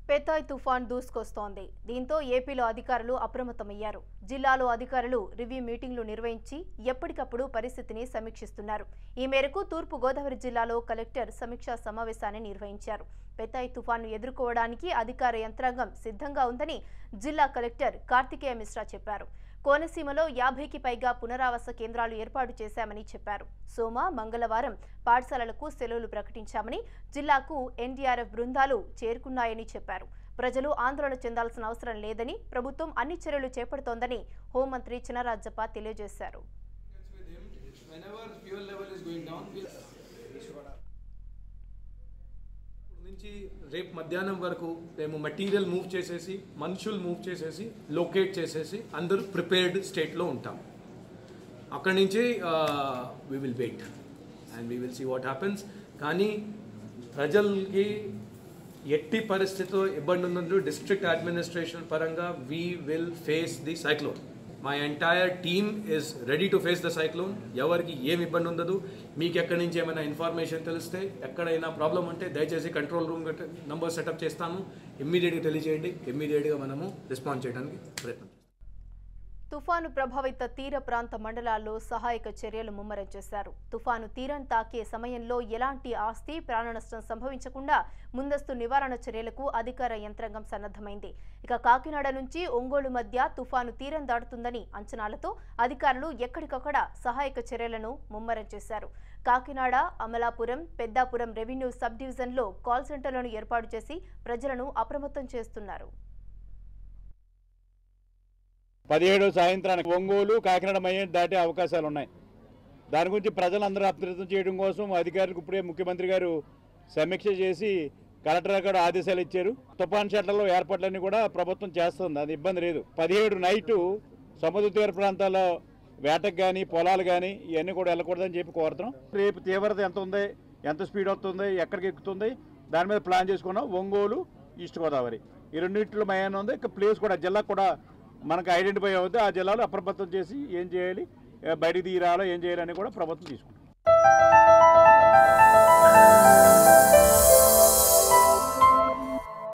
పెతాయ్ తుఫాన్ దూసుకొస్తోంది దీంతో ఏపీలో అధికారులు అప్రమత్తమయ్యారు జిల్లాలో అధికారులు రివ్యూ మీటింగ్లు నిర్వహించి ఎప్పటికప్పుడు పరిస్థితిని సమీక్షిస్తున్నారు ఈ మేరకు తూర్పు గోదావరి జిల్లాలో కలెక్టర్ సమీక్షా సమావేశాన్ని నిర్వహించారు పెతాయ్ తుఫాను ఎదుర్కోవడానికి అధికార యంత్రాంగం సిద్ధంగా ఉందని జిల్లా కలెక్టర్ కార్తికేయ మిశ్రా చెప్పారు కోనసీమలో యాభైకి పైగా పునరావాస కేంద్రాలు ఏర్పాటు చేశామని చెప్పారు సోమ మంగళవారం పాఠశాలలకు సెలవులు ప్రకటించామని జిల్లాకు ఎన్డీఆర్ఎఫ్ బృందాలు చేరుకున్నాయని చెప్పారు ప్రజలు ఆందోళన చెందాల్సిన అవసరం లేదని ప్రభుత్వం అన్ని చర్యలు చేపడుతోందని హోంమంత్రి చినరాజప్ప తెలియజేశారు with him. Whenever fuel level is going down, we'll నుంచి రేపు మధ్యాహ్నం వరకు మేము మెటీరియల్ మూవ్ చేసేసి మనుషులు మూవ్ చేసేసి లొకేట్ చేసేసి అందరూ ప్రిపేర్డ్ స్టేట్లో ఉంటాం అక్కడి నుంచి we will wait and we will see what happens కానీ ప్రజలకి ఎట్టి పరిస్థితిలో ఇబ్బంది ఉన్నందు డిస్ట్రిక్ట్ అడ్మినిస్ట్రేషన్ పరంగా we will face the cyclone my entire team is ready to face the cyclone ఎవరికి ఏం ఇబ్బంది ఉండదు మీకు ఎక్కడి నుంచి ఏమైనా ఇన్ఫర్మేషన్ తెలిస్తే ఎక్కడైనా ప్రాబ్లం ఉంటే దయచేసి కంట్రోల్ రూమ్ నంబర్ సెటప్ చేస్తాము ఇమ్మీడియట్గా తెలియజేయండి ఇమ్మీడియట్గా మనము రెస్పాన్స్ చేయడానికి ప్రయత్నం చేస్తాం తుఫాను ప్రభావిత తీర ప్రాంత మండలాల్లో సహాయక చర్యలు ముమ్మరం చేశారు తుఫాను తీరం తాకే సమయంలో ఎలాంటి ఆస్తి ప్రాణనష్టం సంభవించకుండా ముందస్తు నివారణ చర్యలకు అధికార యంత్రాంగం సన్నద్ధమైంది ఇక కాకినాడ నుంచి ఒంగోలు మధ్య తుఫాను తీరం దాటుతుందని అంచనాలతో అధికారులు ఎక్కడికక్కడ సహాయక చర్యలను ముమ్మరం చేశారు కాకినాడ అమలాపురం పెద్దాపురం రెవెన్యూ సబ్ డివిజన్లో కాల్ సెంటర్లను ఏర్పాటు చేసి ప్రజలను అప్రమత్తం చేస్తున్నారు పదిహేడు సాయంత్రానికి ఒంగోలు కాకినాడ మయ్యం దాటే అవకాశాలు ఉన్నాయి దాని గురించి ప్రజలందరూ అప్రమత్తం చేయడం కోసం అధికారులకు ఇప్పుడే ముఖ్యమంత్రి గారు సమీక్ష చేసి కలెక్టర్ గారు ఆదేశాలు ఇచ్చారు తుఫాన్ షెడ్లలో ఏర్పాట్లన్నీ కూడా ప్రభుత్వం చేస్తుంది అది ఇబ్బంది లేదు పదిహేడు నైటు సముద్ర తీర ప్రాంతాల్లో వేటకు కానీ పొలాలు కానీ ఇవన్నీ కూడా వెళ్ళకూడదని చెప్పి కోరుతున్నాం రేపు తీవ్రత ఎంత ఉంది ఎంత స్పీడ్ వస్తుంది ఎక్కడికి ఎక్కుతుంది దాని మీద ప్లాన్ చేసుకున్నాం ఒంగోలు ఈస్ట్ గోదావరి ఈ రెండింటిలో మయాన ఉంది ఇక ప్లేస్ కూడా జిల్లా కూడా మనకు ఐడెంటిఫై అవుతుంది ఆ జిల్లాలో అప్రమత్తం చేసి ఏం చేయాలి ఏ బయటికి తీరాలో ఏం చేయాలని కూడా ప్రభుత్వం తీసుకుంటుంది